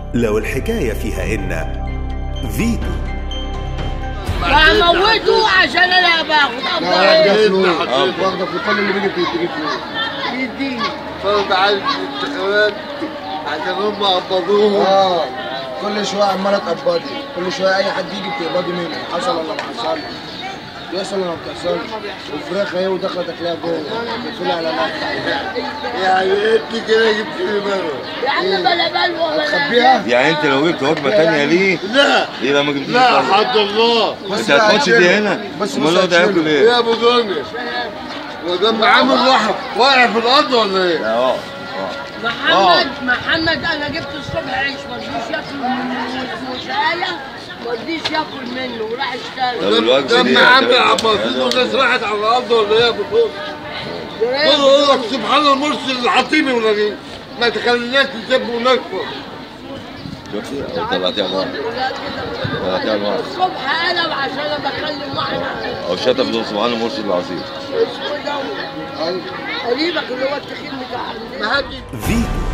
لو الحكاية فيها إن فيتو هموته عشان انا باخد لا افضل واخده ايه فلوس واخده فلوس كل اللي بيجي بيجي فلوس يديني فرض على الانتخابات عشان هم قبضوهم اه كل شويه عماله تقبضي كل شويه اي حد يجي بتقبضي منه حصل ولا ما حصلش بيحصل ولا ما بتحصلش وفراخ اهي وداخله تاكلها جوه بتدخلي على نفسك يعني انت كده جبت لي مره يا عم بلا بلوى بلا تخبيها يعني انت لو جبت وجبه تانية ليه لا يبقى ما جبتش لا خالص. حد الله انت هتخش دي هنا بص امال هو ده هياكل ايه؟ يا ابو دنيا وده عامل واحد واقع في الارض ولا ايه؟ لا اه محمد محمد انا جبت الصبح عيش ما رضيش ياكل من وشايه ما رضيش ياكل منه وراح اشترى طب الوجبه دي لما عم هتبقى- عباسين والناس راحت على الارض ولا ايه يا ابو دنيا؟ قول يقول لك سبحان المرسل اللي حاطيني ولا ايه؟ ما تخليناش نسب ونكفر شفتي أو طلعتيها بره طلعتيها بره الصبح قلب عشان انا بكلم واحد او شتم دول سبحان المرشد العظيم اسمه ده قريبك اللي هو التخين بتاع عندنا فيتو